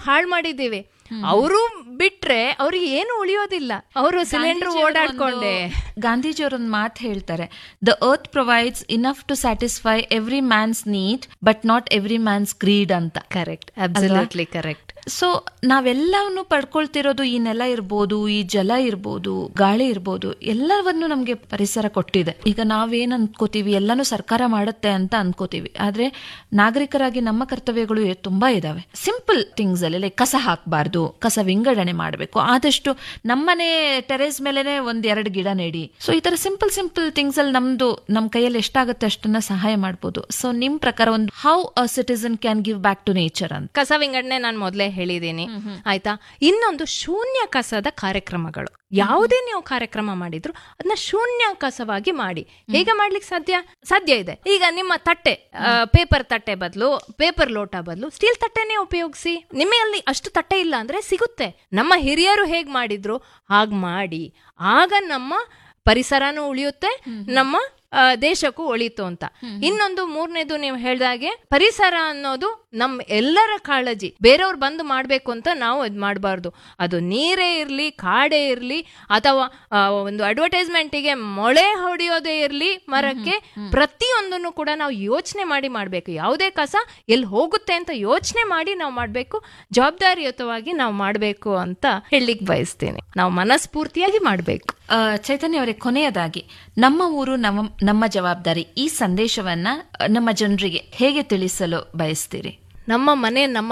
ಹಾಳು ಮಾಡಿದ್ದೀವಿ ಅವರು ಬಿಟ್ರೆ ಅವ್ರಿಗೆ ಏನು ಉಳಿಯೋದಿಲ್ಲ ಅವರು ಸಿಲಿಂಡರ್ ಓಡಾಡ್ಕೊಂಡೆ ಗಾಂಧೀಜಿಯವರೊಂದು ಮಾತು ಹೇಳ್ತಾರೆ the earth provides enough to satisfy every man's need but not every man's greed ಅಂತ ಕರೆಕ್ಟ್ ಅಬ್ಸಲ್ಯೂಟ್ಲಿ ಕರೆಕ್ಟ್ ಸೊ ನಾವೆಲ್ಲವನ್ನು ಪಡ್ಕೊಳ್ತಿರೋದು ಈ ನೆಲ ಇರ್ಬೋದು ಈ ಜಲ ಇರ್ಬೋದು ಗಾಳಿ ಇರ್ಬೋದು ಎಲ್ಲವನ್ನು ನಮ್ಗೆ ಪರಿಸರ ಕೊಟ್ಟಿದೆ ಈಗ ನಾವೇನ್ ಅನ್ಕೋತೀವಿ ಎಲ್ಲಾನು ಸರ್ಕಾರ ಮಾಡುತ್ತೆ ಅಂತ ಅನ್ಕೋತೀವಿ ಆದ್ರೆ ನಾಗರಿಕರಾಗಿ ನಮ್ಮ ಕರ್ತವ್ಯಗಳು ಎ- ತುಂಬಾ ಇದಾವೆ ಸಿಂಪಲ್ ಥಿಂಗ್ಸ್ ಅಲ್ಲಿ ಲೈಕ್ ಕಸ ಹಾಕಬಾರ್ದು ಕಸ ವಿಂಗಡಣೆ ಮಾಡಬೇಕು ಆದಷ್ಟು ನಮ್ಮನೆ ಟೆರೇಸ್ ಮೇಲೆನೆ ಒಂದ್ ಎರಡು ಗಿಡ ನೆಡಿ ಸೊ ಈ ತರ ಸಿಂಪಲ್ ಸಿಂಪಲ್ ಥಿಂಗ್ಸ್ ಅಲ್ಲಿ ನಮ್ದು ನಮ್ ಕೈಯಲ್ಲಿ ಎಷ್ಟಾಗುತ್ತೆ ಅಷ್ಟನ್ನ ಸಹಾಯ ಮಾಡ್ಬೋದು ಸೊ ನಿಮ್ ಪ್ರಕಾರ ಒಂದು how a citizen can give back to nature ಅಂತ ಕಸ ವಿಂಗಡಣೆ ನಾನು ಮೊದಲೇ ಹೇಳಿದ್ದೀನಿ ಆಯ್ತಾ ಇನ್ನೊಂದು ಶೂನ್ಯ ಕಸದ ಕಾರ್ಯಕ್ರಮಗಳು ಯಾವುದೇ ನೀವು ಕಾರ್ಯಕ್ರಮ ಮಾಡಿದ್ರು ಅದನ್ನ ಶೂನ್ಯ ಕಸವಾಗಿ ಮಾಡಿ ಹೇಗೆ ಮಾಡ್ಲಿಕ್ಕೆ ಸಾಧ್ಯ ಸಾಧ್ಯ ಇದೆ ಈಗ ನಿಮ್ಮ ತಟ್ಟೆ ಪೇಪರ್ ತಟ್ಟೆ ಬದಲು ಪೇಪರ್ ಲೋಟ ಬದಲು ಸ್ಟೀಲ್ ತಟ್ಟೆನೇ ಉಪಯೋಗಿಸಿ ನಿಮ್ಮಲ್ಲಿ ಅಷ್ಟು ತಟ್ಟೆ ಇಲ್ಲ ಅಂದ್ರೆ ಸಿಗುತ್ತೆ ನಮ್ಮ ಹಿರಿಯರು ಹೇಗ್ ಮಾಡಿದ್ರು ಹಾಗ್ ಮಾಡಿ ಆಗ ನಮ್ಮ ಪರಿಸರನೂ ಉಳಿಯುತ್ತೆ ನಮ್ಮ ಆ, ದೇಶಕ್ಕೂ ಒಳಿತು ಅಂತ ಇನ್ನೊಂದು ಮೂರನೇದು ನೀವು ಹೇಳ್ದಾಗೆ ಪರಿಸರ ಅನ್ನೋದು ನಮ್ಮ ಎಲ್ಲರ ಕಾಳಜಿ ಬೇರೆಯವ್ರು ಬಂದು ಮಾಡ್ಬೇಕು ಅಂತ ನಾವು ಇದು ಮಾಡಬಾರ್ದು ಅದು ನೀರೇ ಇರ್ಲಿ ಕಾಡೇ ಇರ್ಲಿ ಅಥವಾ ಆ, ಒಂದು ಅಡ್ವರ್ಟೈಸ್ಮೆಂಟಿಗೆ ಮೊಳೆ ಹೊಡೆಯೋದೇ ಇರ್ಲಿ ಮರಕ್ಕೆ ಪ್ರತಿಯೊಂದನ್ನು ಕೂಡ ನಾವು ಯೋಚನೆ ಮಾಡಿ ಮಾಡಬೇಕು ಯಾವುದೇ ಕಸ ಎಲ್ಲಿ ಹೋಗುತ್ತೆ ಅಂತ ಯೋಚನೆ ಮಾಡಿ ನಾವು ಮಾಡಬೇಕು ಜವಾಬ್ದಾರಿಯುತವಾಗಿ ನಾವು ಮಾಡಬೇಕು ಅಂತ ಹೇಳಲಿಕ್ಕೆ ಬಯಸ್ತೀನಿ ನಾವು ಮನಸ್ಫೂರ್ತಿಯಾಗಿ ಮಾಡಬೇಕು ಆ, ಚೈತನ್ಯ ಅವರೇ ಕೊನೆಯದಾಗಿ ನಮ್ಮ ಊರು ನಮ್ಮ ನಮ್ಮ ಜವಾಬ್ದಾರಿ ಈ ಸಂದೇಶವನ್ನ ಆ, ನಮ್ಮ ಜನರಿಗೆ ಹೇಗೆ ತಿಳಿಸಲು ಬಯಸ್ತೀರಿ ನಮ್ಮ ಮನೆ ನಮ್ಮ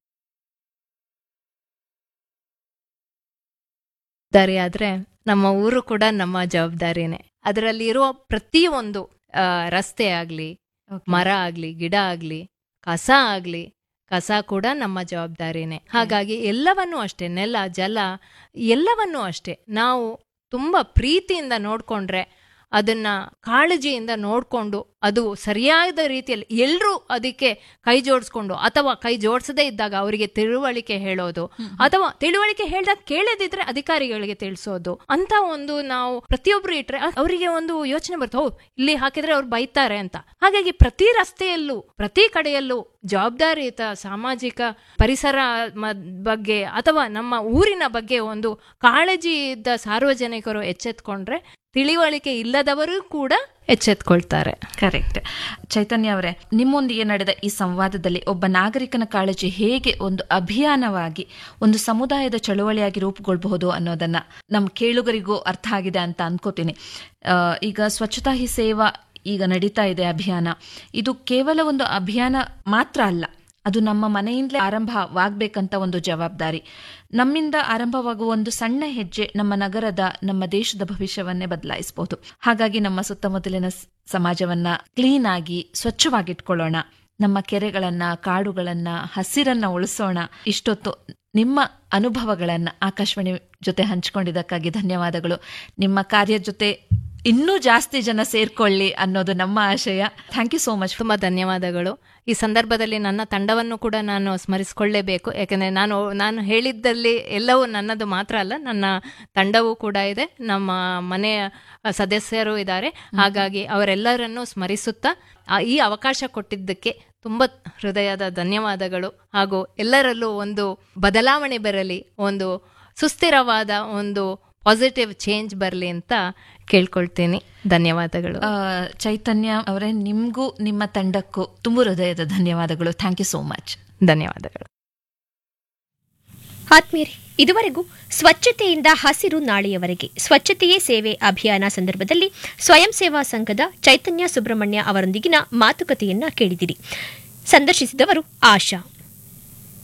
ಜವಾಬ್ದಾರಿ ಆದ್ರೆ ನಮ್ಮ ಊರು ಕೂಡ ನಮ್ಮ ಜವಾಬ್ದಾರಿನೇ ಅದರಲ್ಲಿ ಇರುವ ಪ್ರತಿಯೊಂದು ಆ, ರಸ್ತೆ ಆಗ್ಲಿ ಮರ ಆಗ್ಲಿ ಗಿಡ ಆಗ್ಲಿ ಕಸ ಆಗ್ಲಿ ಕಸ ಕೂಡ ನಮ್ಮ ಜವಾಬ್ದಾರಿನೇ ಹಾಗಾಗಿ ಎಲ್ಲವನ್ನೂ ಅಷ್ಟೇ ನೆಲ ಜಲ ಎಲ್ಲವನ್ನೂ ಅಷ್ಟೇ ನಾವು ತುಂಬಾ ಪ್ರೀತಿಯಿಂದ ನೋಡ್ಕೊಂಡ್ರೆ ಅದನ್ನ ಕಾಳಜಿಯಿಂದ ನೋಡ್ಕೊಂಡು ಅದು ಸರಿಯಾದ ರೀತಿಯಲ್ಲಿ ಎಲ್ಲರೂ ಅದಕ್ಕೆ ಕೈ ಜೋಡಿಸ್ಕೊಂಡು ಅಥವಾ ಕೈ ಜೋಡಿಸದೇ ಇದ್ದಾಗ ಅವರಿಗೆ ತಿಳುವಳಿಕೆ ಹೇಳೋದು ಅಥವಾ ತಿಳುವಳಿಕೆ ಹೇಳ್ದಾಗ ಕೇಳದಿದ್ರೆ ಅಧಿಕಾರಿಗಳಿಗೆ ತಿಳಿಸೋದು ಅಂತ ಒಂದು ನಾವು ಪ್ರತಿಯೊಬ್ರು ಇಟ್ರೆ ಅ- ಅವರಿಗೆ ಒಂದು ಯೋಚನೆ ಬರುತ್ತೆ ಓ ಇಲ್ಲಿ ಹಾಕಿದ್ರೆ ಅವ್ರು ಬೈತಾರೆ ಅಂತ ಹಾಗಾಗಿ ಪ್ರತಿ ರಸ್ತೆಯಲ್ಲೂ ಪ್ರತಿ ಕಡೆಯಲ್ಲೂ ಜವಾಬ್ದಾರಿಯುತ ಸಾಮಾಜಿಕ ಪರಿಸರ ಮ- ಬಗ್ಗೆ ಅಥವಾ ನಮ್ಮ ಊರಿನ ಬಗ್ಗೆ ಒಂದು ಕಾಳಜಿ ಇದ್ದ ಸಾರ್ವಜನಿಕರು ಎಚ್ಚೆತ್ಕೊಂಡ್ರೆ ತಿಳಿವಳಿಕೆ ಇಲ್ಲದವರು ಕೂಡ ಎಚ್ಚೆತ್ಕೊಳ್ತಾರೆ ಕರೆಕ್ಟ್ ಚೈತನ್ಯ ಅವರೇ ನಿಮ್ಮೊಂದಿಗೆ ನಡೆದ ಈ ಸಂವಾದದಲ್ಲಿ ಒಬ್ಬ ನಾಗರಿಕನ ಕಾಳಜಿ ಹೇಗೆ ಒಂದು ಅಭಿಯಾನವಾಗಿ ಒಂದು ಸಮುದಾಯದ ಚಳುವಳಿಯಾಗಿ ರೂಪುಗೊಳ್ಳಬಹುದು ಅನ್ನೋದನ್ನ ನಮ್ಮ ಕೇಳುಗರಿಗೂ ಅರ್ಥ ಆಗಿದೆ ಅಂತ ಅನ್ಕೋತೀನಿ ಆ, ಈಗ ಸ್ವಚ್ಛತಾ ಹಿ ಸೇವಾ ಈಗ ನಡೀತಾ ಇದೆ ಅಭಿಯಾನ ಇದು ಕೇವಲ ಒಂದು ಅಭಿಯಾನ ಮಾತ್ರ ಅಲ್ಲ ಅದು ನಮ್ಮ ಮನೆಯಿಂದಲೇ ಆರಂಭವಾಗಬೇಕಂತ ಒಂದು ಜವಾಬ್ದಾರಿ ನಮ್ಮಿಂದ ಆರಂಭವಾಗುವ ಒಂದು ಸಣ್ಣ ಹೆಜ್ಜೆ ನಮ್ಮ ನಗರದ ನಮ್ಮ ದೇಶದ ಭವಿಷ್ಯವನ್ನೇ ಬದಲಾಯಿಸಬಹುದು ಹಾಗಾಗಿ ನಮ್ಮ ಸುತ್ತಮುತ್ತಲಿನ ಸ್- ಸಮಾಜವನ್ನ ಕ್ಲೀನ್ ಆಗಿ ಸ್ವಚ್ಛವಾಗಿಟ್ಕೊಳ್ಳೋಣ ನಮ್ಮ ಕೆರೆಗಳನ್ನ ಕಾಡುಗಳನ್ನ ಹಸಿರನ್ನ ಉಳಿಸೋಣ ಇಷ್ಟೊತ್ತು ನಿಮ್ಮ ಅನುಭವಗಳನ್ನ ಆಕಾಶವಾಣಿ ಜೊತೆ ಹಂಚಿಕೊಂಡಿದ್ದಕ್ಕಾಗಿ ಧನ್ಯವಾದಗಳು ನಿಮ್ಮ ಕಾರ್ಯ ಜೊತೆ ಇನ್ನೂ ಜಾಸ್ತಿ ಜನ ಸೇರ್ಕೊಳ್ಳಿ ಅನ್ನೋದು ನಮ್ಮ ಆಶಯ ಥ್ಯಾಂಕ್ ಯು ಸೋ ಮಚ್ ತುಂಬಾ ಧನ್ಯವಾದಗಳು ಈ ಸಂದರ್ಭದಲ್ಲಿ ನನ್ನ ತಂಡವನ್ನು ಕೂಡ ನಾನು ಸ್ಮರಿಸಿಕೊಳ್ಳೇಬೇಕು ಯಾಕಂದ್ರೆ ನಾನು ನಾನು ಹೇಳಿದ್ದಲ್ಲಿ ಎಲ್ಲವೂ ನನ್ನದು ಮಾತ್ರ ಅಲ್ಲ ನನ್ನ ತಂಡವೂ ಕೂಡ ಇದೆ ನಮ್ಮ ಮನೆಯ ಸದಸ್ಯರು ಇದ್ದಾರೆ ಹಾಗಾಗಿ ಅವರೆಲ್ಲರನ್ನೂ ಸ್ಮರಿಸುತ್ತಾ ಆ, ಈ ಅವಕಾಶ ಕೊಟ್ಟಿದ್ದಕ್ಕೆ ತುಂಬ ಹೃದಯದ ಧನ್ಯವಾದಗಳು ಹಾಗೂ ಎಲ್ಲರಲ್ಲೂ ಒಂದು ಬದಲಾವಣೆ ಬರಲಿ ಒಂದು ಸುಸ್ಥಿರವಾದ ಒಂದು ಪಾಸಿಟಿವ್ ಚೇಂಜ್ ಬರಲಿ ಅಂತ ಕೇಳ್ಕೊಳ್ತೀನಿ ಧನ್ಯವಾದಗಳು ಆ, ಚೈತನ್ಯ ಅವರೇ ನಿಮ್ಗೂ ನಿಮ್ಮ ತಂಡಕ್ಕೂ ತುಂಬು ಹೃದಯದ ಧನ್ಯವಾದಗಳು ಥ್ಯಾಂಕ್ ಯು ಸೋ ಮಚ್ ಧನ್ಯವಾದಗಳು ಆತ್ಮೀಯರೇ ಇದುವರೆಗೂ ಸ್ವಚ್ಛತೆಯಿಂದ ಹಸಿರು ನಾಳೆಯವರೆಗೆ ಸ್ವಚ್ಛತೆಯೇ ಸೇವೆ ಅಭಿಯಾನ ಸಂದರ್ಭದಲ್ಲಿ ಸ್ವಯಂ ಸೇವಾ ಸಂಘದ ಚೈತನ್ಯ ಸುಬ್ರಹ್ಮಣ್ಯ ಅವರೊಂದಿಗಿನ ಮಾತುಕತೆಯನ್ನ ಕೇಳಿದಿರಿ ಸಂದರ್ಶಿಸಿದವರು ಆಶಾ